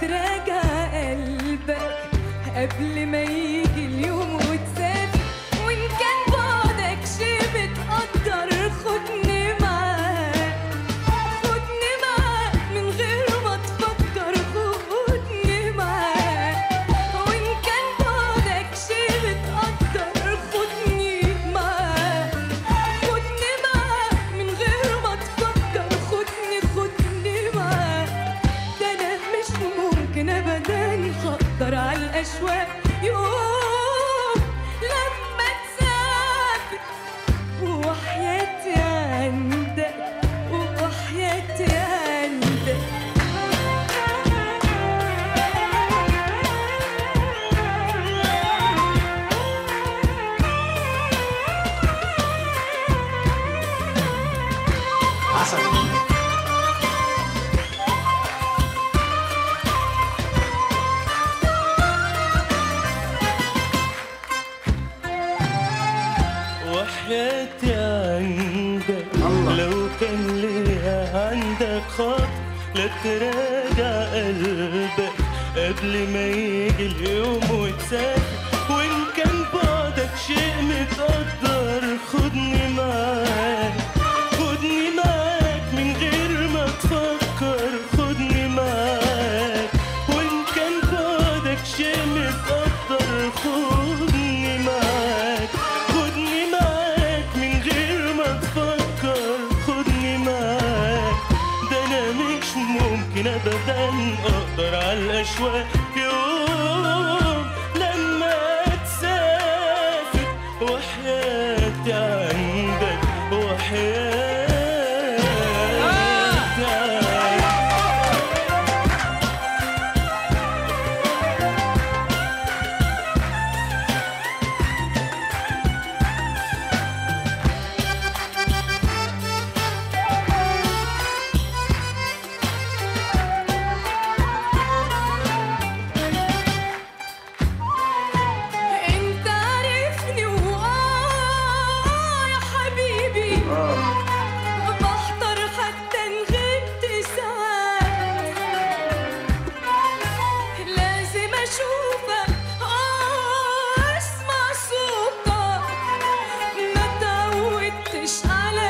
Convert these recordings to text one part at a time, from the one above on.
تراجع قلبك قبل ما يجي اليوم وتسافر وإن كان بعدك شي بتقدر خدني معاك خدني معاك من غير ما تفكر خدني معاك وإن كان بعدك شي بتقدر خدني معاك خدني معاك من غير ما تفكر خدني خدني معاك ده أنا مش ممكن أبدا أقدر على الأشواق يوم لما تسافر وحياتي عندك وحياتي عندك عسل وحياتي عندك لو كان ليها عندك خط لا تراجع قلبك قبل ما يجي اليوم وتسافر وإن كان بعدك شيء متقدر خدني معاك خدني معاك من غير ما تفكر خدني معاك وإن كان بعدك شيء متقدر خدني معاك خدني معاك من غير ما تفكر خدني معاك ده انا مش ممكن ابدا اقدر على الاشواق يوم لما تسافر وحياتي عندك وحياتي عندك انت عارفني وآه يا حبيبي بحضر حتى ان غبت ساعات لازم اشوفك آه اسمع صوتك ما تعودتش على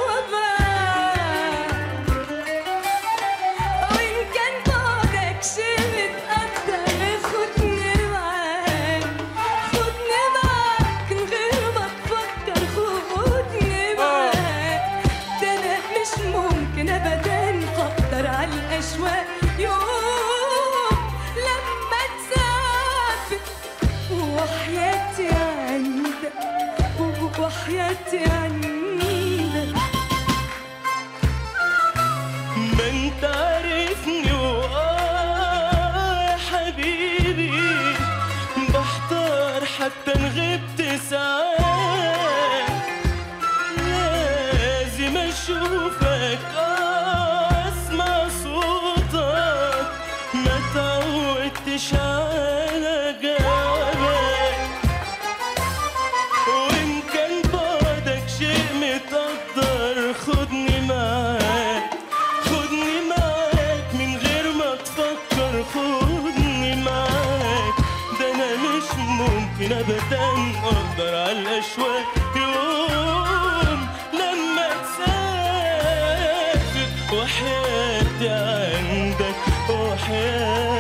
جوابك وإن كان بعدك شي متقدر خدني معاك خدني معاك من غير ما تفكر خدني معاك ده أنا مش ممكن أبدا أقدر على الأشواق يوم لما تسافر وحياتي عندك وحياتي عندك ما انت عارفني وآه يا حبيبي بحتار حتى ان غبت ساعات لازم اشوفك آه اسمع صوتك ما تعودتش على جوابك وإن كان بعدك شيء متقدر خدني معاك خدني معاك من غير ما تفكر خدني معاك ده أنا مش ممكن أبدا أقدر على الأشواق يوم لما تسافر وحياتي عندك وحياتي